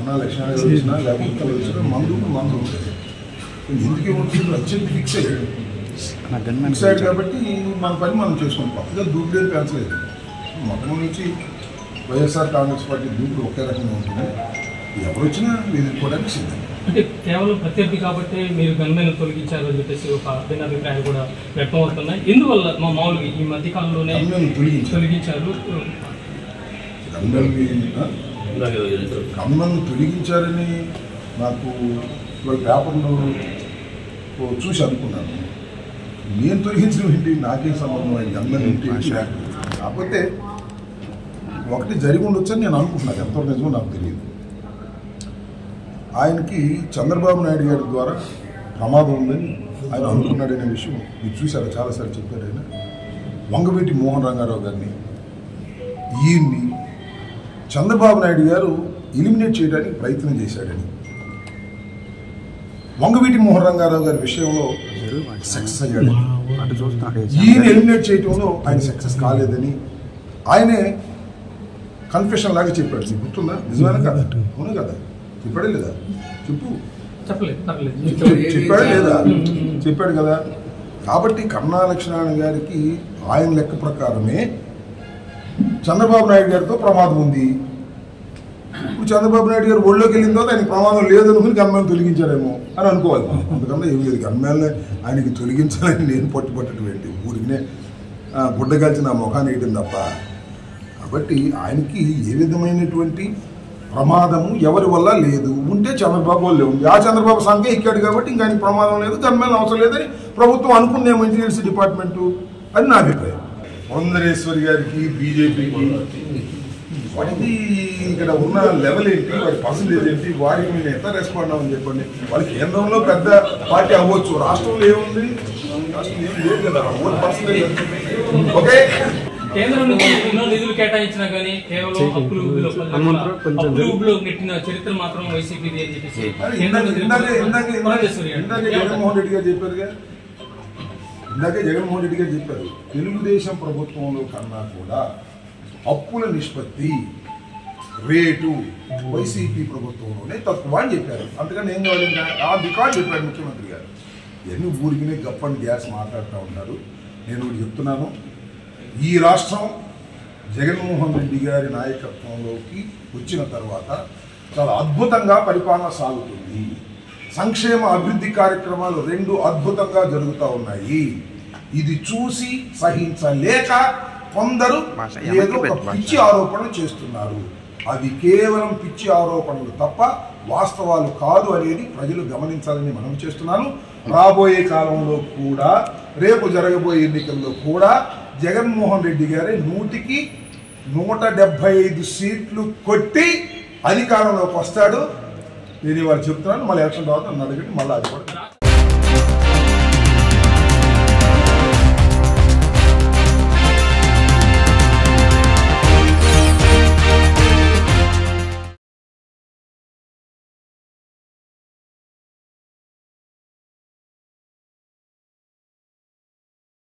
కన్నా లక్షణాలు వచ్చినా లేకపోతే వచ్చినా మందు మందు ఉంటుంది ఎందుకు ఏమవుతుంది అర్జెంట్ ఫిక్స్ అయ్యాడు ఫిక్స్ అయ్యాడు కాబట్టి మన పని మనం చేసుకుంటాం కొత్తగా దూకులేదు పెంచలేదు మొత్తం నుంచి వైఎస్ఆర్ కాంగ్రెస్ పార్టీ దూకుడు ఒకే రకంగా ఉంటుంది ఎవరు వచ్చినా ఎదుర్కోవడానికి సిద్ధం అంటే కేవలం ప్రత్యర్థి కాబట్టి మీరు గన్మెన్ తొలగించారు అని చెప్పేసి ఒక భిన్నాభిప్రాయాలు కూడా వ్యక్తం అవుతున్నాయి ఎందువల్ల మా మామూలుగా ఈ మధ్య కాలంలోనే గన్మెన్ తొలగించారు. తొలగించారు గన్మెన్ని గన్మెన్ తొలగించారని నాకు ఇవాళ పేపర్లో ఓ చూసి అనుకున్నాను నేను తొలగించడం ఏంటి నాకేం సంబంధం అయింది గన్మెన్ ఏంటి ఏంటి లేకపోతే. కాకపోతే ఒకటి జరిగి ఉండొచ్చని నేను అనుకుంటున్నాను ఎంతవరకు నిజమో నాకు తెలియదు ఆయనకి చంద్రబాబు నాయుడు గారి ద్వారా ప్రమాదం ఉందని ఆయన అనుకున్నాడనే విషయం మీరు చూశారు చాలాసార్లు చెప్పారు ఆయన వంగవీటి మోహన్ రంగారావు గారిని ఈయన్ని చంద్రబాబు నాయుడు గారు ఎలిమినేట్ చేయడానికి ప్రయత్నం చేశాడని వంగవీటి మోహన్ రంగారావు గారి విషయంలో సక్సెస్ అయ్యాడని ఈయన ఎలిమినేట్ చేయటంలో ఆయన సక్సెస్ కాలేదని ఆయనే కన్ఫెషన్ లాగా చెప్పాడు నీకు గుర్తుందా నిజమేనా కదా అవును కదా చెప్పాడే లేదా చెప్పు చెప్పలేదు పర్లేదు చెప్పాడు లేదా చెప్పాడు కదా కాబట్టి కన్నా లక్ష్మణ గారికి ఆయన లెక్క ప్రకారమే చంద్రబాబు నాయుడు గారితో ప్రమాదం ఉంది ఇప్పుడు చంద్రబాబు నాయుడు గారు ఒళ్ళోకి వెళ్ళిన తర్వాత ఆయనకి ప్రమాదం లేదనుకుని గన్మేలు తొలగించారేమో అని అనుకోవాలి మనం. అందుకన్నా ఏం లేదు గన్మేలనే ఆయనకి తొలగించాలని నేను పట్టు పట్టటువంటి ఊరికినే ఆ, గుడ్డ కాల్చి నా ముఖాన్ని వేయడం తప్ప కాబట్టి ఆయనకి ఏ విధమైనటువంటి ప్రమాదము ఎవరి వల్ల లేదు ఉంటే చంద్రబాబు వల్లే ఉంది ఆ చంద్రబాబు సంఖ్య ఎక్కాడు కాబట్టి ఇంకా ఆయనకి ప్రమాదం లేదు గన్మేల అవసరం లేదని ప్రభుత్వం అనుకుందేమో ఇంజనీర్స్ డిపార్ట్మెంటు అని నా అభిప్రాయం పురంధరేశ్వరి గారికి బీజేపీకి వాటికి ఇక్కడ ఉన్న లెవెల్ ఏంటి వాడి పర్సంటేజ్ ఏంటి వారికి మీరు ఎంత రెస్పాండ్ అవ్వని చెప్పండి వాళ్ళ కేంద్రంలో పెద్ద పార్టీ అవ్వచ్చు రాష్ట్రంలో ఏముంది రాష్ట్రంలో ఏం లేదు కదా ఓట్ పర్సంటేజ్ ఓకే కేంద్రం నుంచి ఎన్నో నిధులు కేటాయించినా కానీ కేవలం అప్పులు ఊబిలో అప్పులు ఊబిలో నెట్టిన చరిత్ర మాత్రం వైసీపీది అని చెప్పేసి మరి కేంద్రం ఇందాక నుంచి ఇందాకే ఇందాకే ఇందాకే పురంధేశ్వరి గారు. ఇందాకే జగన్మోహన్ రెడ్డి గారు చెప్పారుగా ఇందాకే జగన్మోహన్ రెడ్డి గారు చెప్పారు తెలుగుదేశం ప్రభుత్వంలో కన్నా కూడా అప్పుల నిష్పత్తి రేటు వైసీపీ ప్రభుత్వంలోనే తక్కువ అని చెప్పారు అందుకని ఏం కావాలి ఇంకా ఆ రికార్డు చెప్పారు ముఖ్యమంత్రి గారు ఇవన్నీ ఊరికినే గప్పని గ్యాస్ మాట్లాడుతూ ఉంటారు నేను ఒకటి చెప్తున్నాను ఈ రాష్ట్రం జగన్మోహన్ రెడ్డి గారి నాయకత్వంలోకి వచ్చిన తర్వాత చాలా అద్భుతంగా పరిపాలన సాగుతుంది సంక్షేమ అభివృద్ధి కార్యక్రమాలు రెండు అద్భుతంగా జరుగుతూ ఉన్నాయి ఇది చూసి సహించలేక కొందరు ఏదో ఒక పిచ్చి ఆరోపణలు చేస్తున్నారు అవి కేవలం పిచ్చి ఆరోపణలు తప్ప వాస్తవాలు కాదు అనేది ప్రజలు గమనించాలని మనం చేస్తున్నాను రాబోయే కాలంలో కూడా రేపు జరగబోయే ఎన్నికల్లో కూడా జగన్మోహన్ రెడ్డి గారి నూటికి నూట డెబ్బై ఐదు సీట్లు కొట్టి అధికారంలోకి వస్తాడు నేను ఇవాళ చెప్తున్నాను మళ్ళీ ఎలక్షన్ తర్వాత నన్ను అడగండి మళ్ళీ అది కూడా